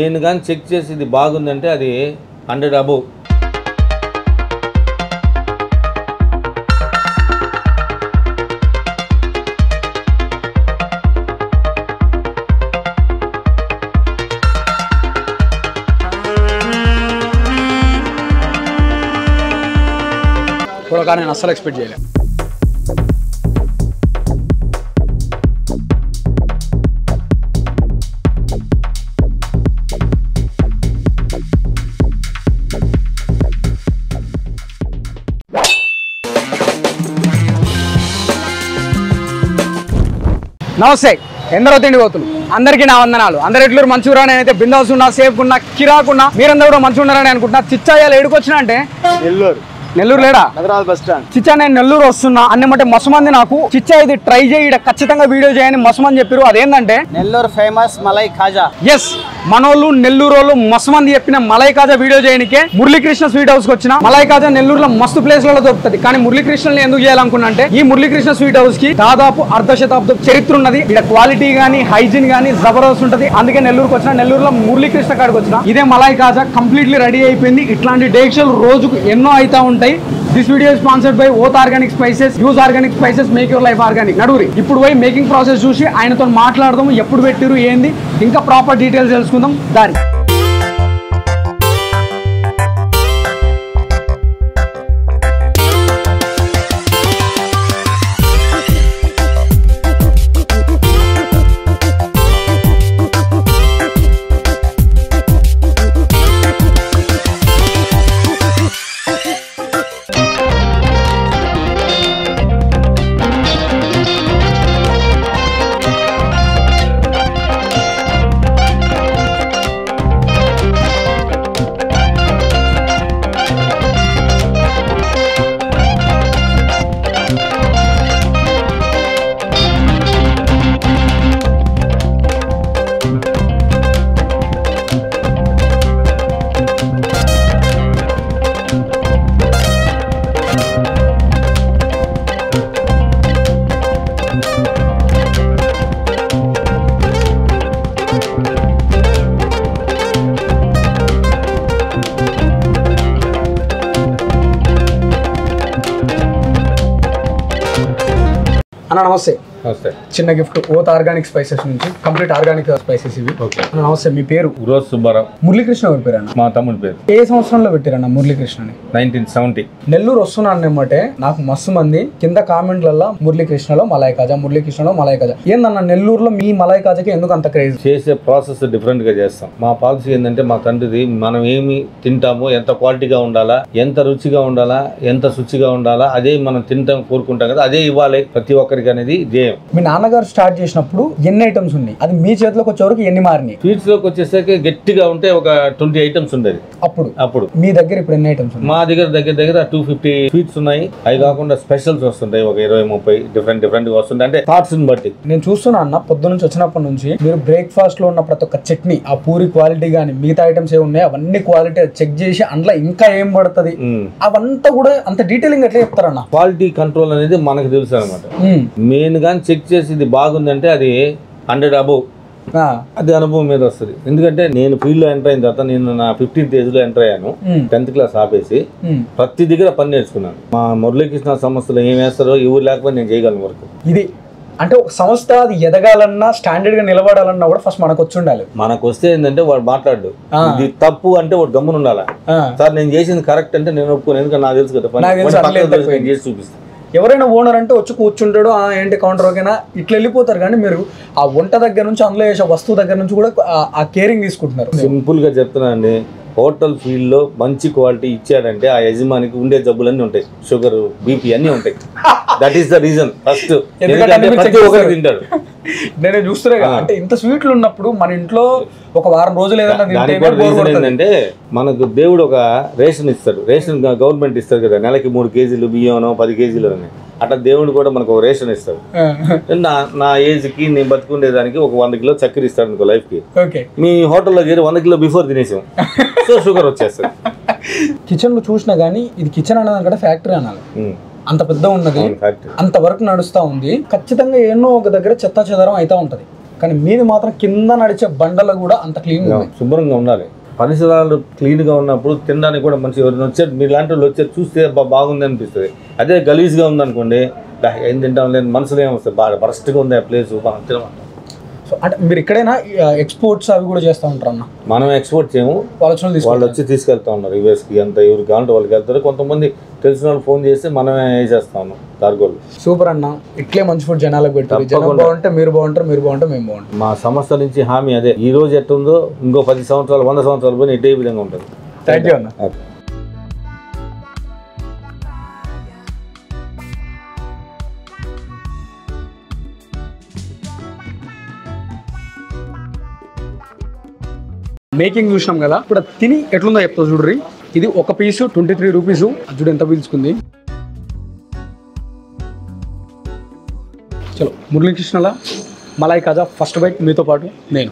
Main కానీ check చేసి ఇది బాగుందంటే అది హండ్రెడ్ అబవ్ కూడా నేను అస్సలు ఎక్స్పెక్ట్ చేయలేదు నమస్తే ఎందరో తిండి పోతులు అందరికీ నా వందనాలు అందరు ఎట్లు మంచిగా నేనైతే బిందాస్ ఉన్నా సేఫ్ ఉన్నా కిరాకున్నా మీరందరూ కూడా మంచిగా ఉన్నారని అనుకుంటున్నా చిచ్చాయాలు ఏడుకొచ్చినా అంటే నెల్లూరు నెల్లూరు లేడా హైదరాబాద్ బస్ స్టాండ్ చిచ్చా నేను నెల్లూరు వస్తున్నా అన్నమాట మస్తు మంది నాకు చిచ్చా ఇది ట్రై చేయి ఈడ ఖచ్చితంగా వీడియో చేయని మస్తు మంది చెప్పారు అదేంటంటే నెల్లూరు ఫేమస్ మలై ఖాజా ఎస్ మనోళ్ళు నెల్లూరు వాళ్ళు మస్తు మంది చెప్పిన మలై కాజా వీడియో చేయడానికే మురళీకృష్ణ స్వీట్ హౌస్ కి వచ్చిన మలై కాజా నెల్లూరులో మస్తు ప్లేస్ లలో దొరుకుతుంది కానీ మురళీకృష్ణని ఎందుకు చేయాలనుకున్నా అంటే ఈ మురళీకృష్ణ స్వీట్ హౌస్ కి దాదాపు అర్ధ శతాబ్దం చరిత్ర ఉన్నది ఇక్కడ క్వాలిటీ గానీ హైజీన్ గానీ జబర్దస్త్ ఉంటది అందుకే నెల్లూరుకి వచ్చిన నెల్లూరులో మురళీకృష్ణ కాడికి వచ్చిన ఇదే మలై కాజా కంప్లీట్లీ రెడీ అయిపోయింది ఇట్లాంటి డేక్షలు రోజుకు ఎన్నో అయితా ఉంటాయి this video sponsored by oath organic spices use organic spices make your life organic నడురి ఇప్పుడు పోయి మేకింగ్ ప్రాసెస్ చూసి ఆయనతో మాట్లాడదాం ఎప్పుడు పెట్టిరు ఏంది ఇంకా ప్రాపర్ డీటెయిల్స్ తెలుసుకుందాం దారి అన్న నమస్తే నమస్తే చిన్న గిఫ్ట్ ఓత్ ఆర్గానిక్ స్పైసెస్ నుంచి కంప్లీట్ ఆర్గానిక్ స్పైసెస్ ఇవి ఓకే అన్న నమస్తే మీ పేరు రోజు సుబ్బారావు మురళీకృష్ణ ఎవరి పేరు అన్న మా తమ్ముడి పేరు ఏ సంవత్సరంలో పెట్టారన్న మురళీకృష్ణని నైన్టీన్ సెవెంటీ నెల్లూరు వస్తున్నాను అనమాట నాకు మస్తు మంది కింద కామెంట్లలో మురళీకృష్ణలో మలాయ్ కాజా మురళీకృష్ణలో మలాయ్ కాజా ఏందన్న నెల్లూరులో మీ మలాయ్ కాజాకి ఎందుకు అంత క్రేజ్ చేసే ప్రాసెస్ డిఫరెంట్గా చేస్తాం మా పాలసీ ఏంటంటే మా తండ్రిది మనం ఏమి తింటామో ఎంత క్వాలిటీగా ఉండాలా ఎంత రుచిగా ఉండాలా ఎంత శుచిగా ఉండాలా అదే మనం తింటాం కోరుకుంటాం కదా అదే ఇవ్వాలి ప్రతి ఒక్కరికి అనేది ధ్యేయం మీ నాన్నగారు స్టార్ట్ చేసినప్పుడు ఎన్ని ఐటమ్స్ ఉన్నాయి అది మీ చేతిలోకి వచ్చే వరకు ఎన్ని మారినాయి స్వీట్స్ లోకి వచ్చేసరికి గట్టిగా ఉంటే ఒక ట్వంటీ ఐటమ్స్ ఉండేది అప్పుడు అప్పుడు మీ దగ్గర ఇప్పుడు ఎన్ని ఐటమ్స్ ఉన్నాయి మా దగ్గర దగ్గర దగ్గర టూ ఫిఫ్టీ స్వీట్స్ ఉన్నాయి అవి కాకుండా స్పెషల్స్ వస్తుంటాయి ఒక ఇరవై ముప్పై డిఫరెంట్ డిఫరెంట్ గా వస్తుంటాయి అంటే థాట్స్ బట్టి నేను చూస్తున్నా అన్న పొద్దు నుంచి వచ్చినప్పటి నుంచి మీరు బ్రేక్ఫాస్ట్ లో ఉన్న ప్రతి ఒక్క చట్నీ ఆ పూరి క్వాలిటీ కానీ మిగతా ఐటమ్స్ ఏ ఉన్నాయి అవన్నీ క్వాలిటీ చెక్ చేసి అందులో ఇంకా ఏం పడుతుంది ఉమ్. అవంతా కూడా అంత డీటెయిలింగ్ ఎట్లా చెప్తారన్న క్వాలిటీ కంట్రోల్ అనేది మనకు తెలుసు అనమాట ఉమ్. మెయిన్ కానీ చెక్ చేసి ఇది బాగుందంటే అది హండ్రెడ్ అబవ్ ఆ. అది అనుభవం మీద వస్తుంది ఎందుకంటే నేను ఫీల్డ్లో ఎంటర్ అయిన తర్వాత నేను నా ఫిఫ్టీన్త్ ఏజ్లో ఎంటర్ అయ్యాను ఉమ్. టెన్త్ క్లాస్ ఆపేసి ఉమ్. ప్రతి దగ్గర పని నేర్చుకున్నాను మా మురళీకృష్ణ సంస్థలో ఏం వేస్తారో ఎవరు లేకపోతే నేను చేయగలను వరకు ఇది అంటే ఒక సంస్థ అది ఎదగాలన్నా స్టాండర్డ్ గా నిలబడాలన్నా కూడా ఫస్ట్ మనకు వచ్చి ఉండాలి మనకు వస్తే ఏంటంటే వాడు మాట్లాడు ఆ. ఇది తప్పు అంటే వాడు గమ్మున ఉండాలా ఆ. సార్ నేను చేసింది కరెక్ట్ అంటే నేను ఒప్పుకోను ఎందుకంటే నాకు తెలుసు కదా పని. నాకు తెలుసు, వాడు అట్లే పక్కన తక్కువ నేను చేసి చూపిస్తాను ఎవరైనా ఓనర్ అంటే వచ్చి కూర్చుంటాడు ఆ ఏంటి కౌంటర్ ఓకేనా ఇట్లా వెళ్ళిపోతారు కానీ మీరు ఆ వంట దగ్గర నుంచి అందులో వేసే వస్తువు దగ్గర నుంచి కూడా ఆ- ఆ కేరింగ్ తీసుకుంటున్నారు సింపుల్ గా చెప్తున్నానండి హోటల్ ఫీల్డ్ లో మంచి క్వాలిటీ ఇచ్చాడంటే ఆ యజమానికి ఉండే జబ్బులన్నీ ఉంటాయి షుగర్ బీపీ అన్ని ఉంటాయి that is the reason first ఎందుకంటే అన్ని మీరు ప్రతి check ఒక్కరు చేస్తారు. తింటాడు నేను చూస్తున్నా కదా, అంటే ఇంత స్వీట్లు ఉన్నప్పుడు మన ఇంట్లో ఒక వారం రోజులు ఏదైనా దానికి తింటేనే కూడా bore రీజన్ కొడుతుంది. ఏంటంటే మనకు దేవుడు ఒక రేషన్ ఇస్తాడు రేషన్ గవర్నమెంట్ ఇస్తారు కదా నెలకి మూడు కేజీలు బియ్యం పది కేజీలు అని అట్లా దేవుడు కూడా మనకు ఒక రేషన్ ఇస్తాడు ఆ, నా నా ఏజ్ కి నేను బతుకుండేదానికి ఒక వంద కిలో చక్కెర ఇస్తాడు అనుకో లైఫ్ కి ఓకే మీ హోటల్లో చేరి వంద కిలో బిఫోర్ తినేసాం సో షుగర్ వచ్చేస్తుంది కిచెన్ లో చూసినా కానీ ఇది కిచెన్ అనేది కూడా ఫ్యాక్టరీ అనాలి ఉమ్, అంత పెద్ద ఉన్నది అవును, correct. అంత వరకు నడుస్తా ఉంది ఖచ్చితంగా ఎన్నో ఒక దగ్గర చెత్త చెదరం అయితే ఉంటది కానీ మీది మాత్రం కింద నడిచే బండలు కూడా అంత క్లీన్ ఉన్నాయి శుభ్రంగా ఉండాలి పరిసరాలు క్లీన్గా ఉన్నప్పుడు తినడానికి కూడా మంచి ఎవరైనా వచ్చారు మీరు లాంటి వాళ్ళు వచ్చారు చూస్తే బా బాగుంది అనిపిస్తుంది అదే గలీజ్గా ఉందనుకోండి "డా, ఏం తింటాం లేదు మనసులో ఏమొస్తుంది బాగా బరస్ట్గా ఉంది ఆ ప్లేస్ మనం తినమంటాం సో అంటే మీరు ఎక్కడైనా ఎక్స్పోర్ట్స్ అవి కూడా చేస్తూ ఉంటారు అన్న మనం ఎక్స్పోర్ట్ చేయము వాళ్ళు వచ్చిన వాళ్ళు వాళ్ళు వచ్చి తీసుకెళ్తా ఉన్నారు యూఎస్కి ఎంత ఎవరికి కావాలంటే వాళ్ళకి వెళ్తారు కొంతమంది తెలిసిన వాళ్ళు ఫోన్ చేస్తే మనమే వేసేస్తాము కార్గోలు సూపర్ అన్న ఇట్లే మంచి ఫుడ్ జనాలకు పెట్టారు జనం తప్పకుండా. బాగుంటే మీరు బాగుంటారు మీరు బాగుంటే మేము బాగుంటాం మా సంస్థ నుంచి హామీ అదే ఈ రోజు ఎట్టుందో ఇంకో పది సంవత్సరాలు వంద సంవత్సరాలు పోయినా ఇదే విధంగా ఉంటుంది థ్యాంక్ యూ అన్న ఓకే. మేకింగ్ చూసినాం కదా ఇప్పుడు అది తిని ఎట్లుందో చెప్తా చూడ్రి ఇది ఒక పీసు ట్వంటీ త్రీ రూపీస్ చూడు ఎంత పీల్చుకుంది చలో మురళీకృష్ణల మలాయి కాజా ఫస్ట్ బైట్ మీతో పాటు నేను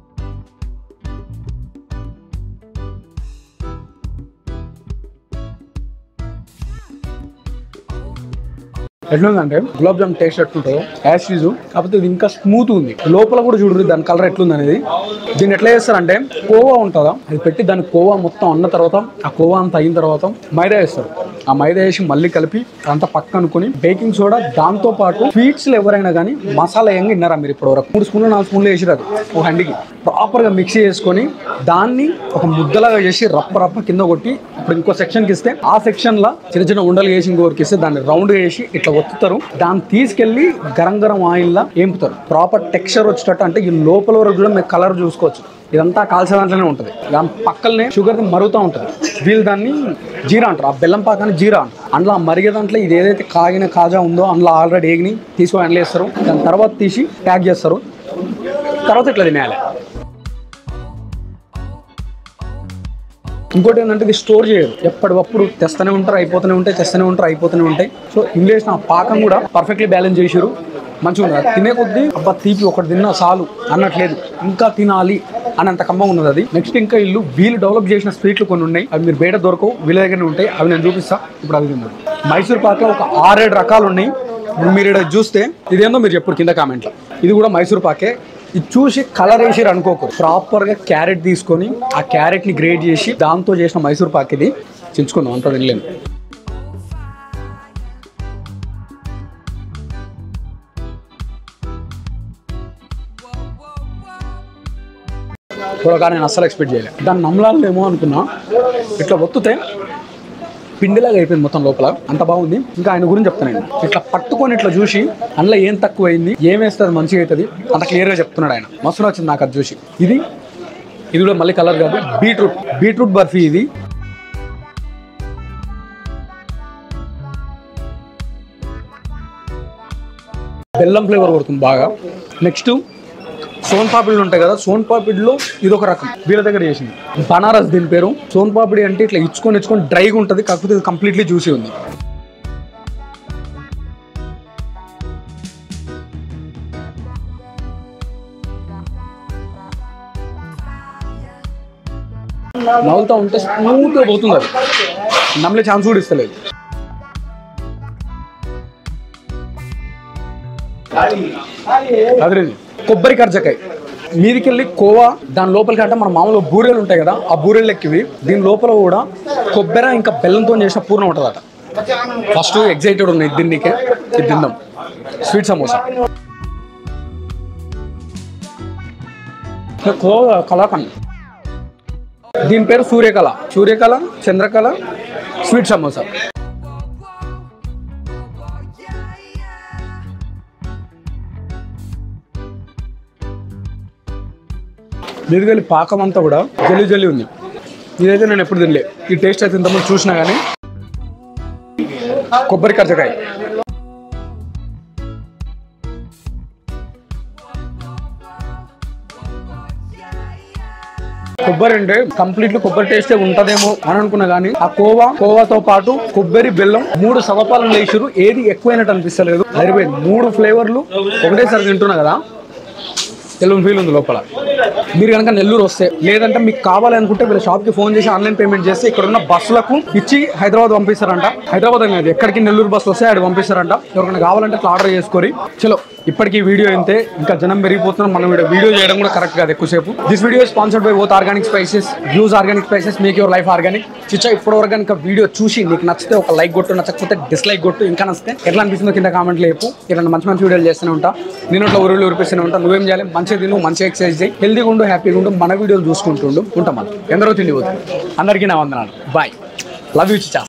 ఎట్లుందంటే గులాబ్ జామ్ టేస్ట్ ఎట్లుంటుందో యాష్ యూజ్ కాకపోతే ఇది ఇంకా స్మూత్ ఉంది లోపల కూడా చూడండి దాని కలర్ ఎట్లుంది అనేది దీన్ని ఎట్లా చేస్తారంటే కోవా ఉంటుందా అది పెట్టి దాని కోవా మొత్తం అన్న తర్వాత ఆ కోవా అంతా అయిన తర్వాత మైదా వేస్తారు ఆ మైదా వేసి మళ్ళీ కలిపి అంతా పక్క అనుకుని బేకింగ్ సోడా దాంతో పాటు స్వీట్స్ ఎవరైనా కానీ మసాలా ఏంగా విన్నారా మీరు ఇప్పుడు వరకు మూడు స్పూన్లు నాలుగు స్పూన్లు వేసిరారు ఒక హండికి ప్రాపర్ గా మిక్స్ చేసుకొని దాన్ని ఒక ముద్దలాగా చేసి రప్ప రప్ప కింద కొట్టి ఇప్పుడు ఇంకో సెక్షన్ కి ఇస్తే ఆ సెక్షన్ లా చిన్న చిన్న ఉండలు వేసి ఇంకోరికి ఇస్తే దాన్ని రౌండ్ వేసి ఇట్లా ఒత్తుతారు దాన్ని తీసుకెళ్లి గరం గరం ఆయిల్ లా ఏంపుతారు ప్రాపర్ టెక్స్చర్ వచ్చేటట్టు అంటే ఈ లోపల వరకు కూడా మీరు కలర్ చూసుకోవచ్చు ఇదంతా కాల్చే దాంట్లోనే ఉంటుంది దాని పక్కనే షుగర్ మరుగుతూ ఉంటుంది వీళ్ళు దాన్ని జీరా అంటారు ఆ బెల్లం పాకాన్ని జీరా అంటారు అందులో ఆ మరిగే దాంట్లో ఇది ఏదైతే కాగిన కాజా ఉందో అందులో ఆల్రెడీ ఏగిని తీసుకొని అందులో వేస్తారు దాని తర్వాత తీసి ప్యాక్ చేస్తారు తర్వాత ఇట్లా తినేయాలి ఇంకోటి ఏంటంటే ఇది స్టోర్ చేయరు ఎప్పటికప్పుడు తెస్తూనే ఉంటారు అయిపోతూనే ఉంటాయి తెస్తూనే ఉంటారు అయిపోతూనే ఉంటాయి సో ఇంగ్లీష్ నా పాకం కూడా పర్ఫెక్ట్లీ బ్యాలెన్స్ చేసారు మంచిగా ఉంది అది తినే కొద్దీ అబ్బా తీపి ఒకటి తిన్నా చాలు అన్నట్లేదు ఇంకా తినాలి అనంత కమ్మగా ఉన్నది అది నెక్స్ట్ ఇంకా ఇల్లు వీళ్ళు డెవలప్ చేసిన స్వీట్లు కొన్ని ఉన్నాయి అవి మీరు బయట దొరకవు వీళ్ళ దగ్గరనే ఉంటాయి అవి నేను చూపిస్తా ఇప్పుడు అవి తిన్నాను మైసూర్ పాక్లో ఒక ఆరేడు రకాలు ఉన్నాయి ఇప్పుడు మీరు ఇక్కడ చూస్తే ఇదేందో మీరు చెప్పారు కింద కామెంట్లో ఇది కూడా మైసూర్ పాకే ఇది చూసి కలర్ వేసిరు అనుకోకు ప్రాపర్ గా క్యారెట్ తీసుకొని ఆ క్యారెట్ ని గ్రేడ్ చేసి దాంతో చేసిన మైసూర్ పాక్ ఇది చించుకుందాం అంత తినలేను కూడా నేను అస్సలు ఎక్స్పెక్ట్ చేయలేదు దాన్ని నమ్మలాలేమో అనుకున్నా ఇట్లా ఒత్తుతే పిండిలాగా అయిపోయింది మొత్తం లోపల అంత బాగుంది ఇంకా ఆయన గురించి చెప్తాను నేను ఇట్లా పట్టుకొని ఇట్లా చూసి అందులో ఏం తక్కువైంది ఏం వేస్తుంది మంచిగా అవుతుంది అంత క్లియర్గా చెప్తున్నాడు ఆయన మస్తు నచ్చింది నాకు అది చూసి ఇది ఇది కూడా మళ్ళీ కలర్ కాదు బీట్రూట్ బీట్రూట్ బర్ఫీ ఇది బెల్లం ఫ్లేవర్ కొడుతుంది బాగా నెక్స్ట్ సోన్ పాపిడ్లు ఉంటాయి కదా సోన్ పాపిడిలో ఇది ఒక రకం వీళ్ళ దగ్గర చేసింది బనారస్ దీని పేరు సోన్ పాపిడి అంటే ఇట్లా ఇచ్చుకొని ఇచ్చుకొని డ్రైగా ఉంటుంది కాకపోతే ఇది కంప్లీట్లీ జ్యూసీ ఉంది నవ్వుతా ఉంటే స్మూత్గా పోతుంది అది నమ్మలే ఛాన్స్ కూడా ఇస్తలేదు అదే కొబ్బరి కర్జకాయ మీదికెళ్ళి కోవా దాని లోపలికి అంటే మన మామూలుగా బూరెలు ఉంటాయి కదా ఆ బూరెలు లెక్కివి దీని లోపల కూడా కొబ్బరి ఇంకా బెల్లంతో చేసిన పూర్ణం ఉంటుందట ఫస్ట్ ఎగ్జైటెడ్ ఉన్నాయి దీనికి ఇది తిందాం స్వీట్ సమోసా కోవా కలాకండ్ దీని పేరు సూర్యకళ సూర్యకళ చంద్రకళ స్వీట్ సమోసా దీనికి పాకం అంతా కూడా జల్లి జల్లి ఉంది ఇదైతే నేను ఎప్పుడు తినలే ఈ టేస్ట్ అయితే ఇంతకుముందు చూసినా కానీ కొబ్బరి కర్జకాయ కొబ్బరి అంటే కంప్లీట్లీ కొబ్బరి టేస్టే ఉంటదేమో అని అనుకున్నా కానీ ఆ కోవా కోవాతో పాటు కొబ్బరి బెల్లం మూడు సమపాలను వేసిరు ఏది ఎక్కువైనట్టు అనిపిస్తలేదు సరిపోయింది మూడు ఫ్లేవర్లు ఒకటేసారి తింటున్నా కదా సెలూన్ ఫీల్ ఉంది లోపల మీరు కనుక నెల్లూరు వస్తే లేదంటే మీకు కావాలి అనుకుంటే వీళ్ళ షాప్కి ఫోన్ చేసి ఆన్లైన్ పేమెంట్ చేస్తే ఇక్కడ ఉన్న బస్సులకు ఇచ్చి హైదరాబాద్ పంపిస్తారంట హైదరాబాద్ అనేది ఎక్కడికి నెల్లూరు బస్సు వస్తే ఆడ పంపిస్తారంట ఎవరికైనా కావాలంటే అట్లా ఆర్డర్ చేసుకొని చలో ఇప్పటికీ ఈ వీడియో అయితే ఇంకా జనం పెరిగిపోతున్నాం మనం వీడియో వీడియో చేయడం కూడా కరెక్ట్ కాదు ఎక్కువసేపు this video sponsored by both organic spices use organic spices make your life organic చిచ్చా ఇప్పటివరకు కనుక వీడియో చూసి నీకు నచ్చితే ఒక లైక్ కొట్టు నచ్చకపోతే డిస్లైక్ కొట్టు ఇంకా నచ్చితే ఎట్లా అనిపిస్తుందో కింద కామెంట్ లేపు ఇలాంటి మంచి మంచి వీడియోలు చేస్తూనే ఉంటా నేను ఇట్లా ఊరిలో ఉరిపిస్తూనే ఉంటా నువ్వేం చేయాలి మంచిగా తిను మంచిగా ఎక్సర్సైజ్ చేయి హెల్తీగా ఉండు హ్యాపీగా ఉండు మన వీడియోలు చూసుకుంటుండు ఉంటాం మనం ఎందరో తిండి పోతుంది అందరికీ నా వందనాలు బాయ్ లవ్ యూ చిచ్చా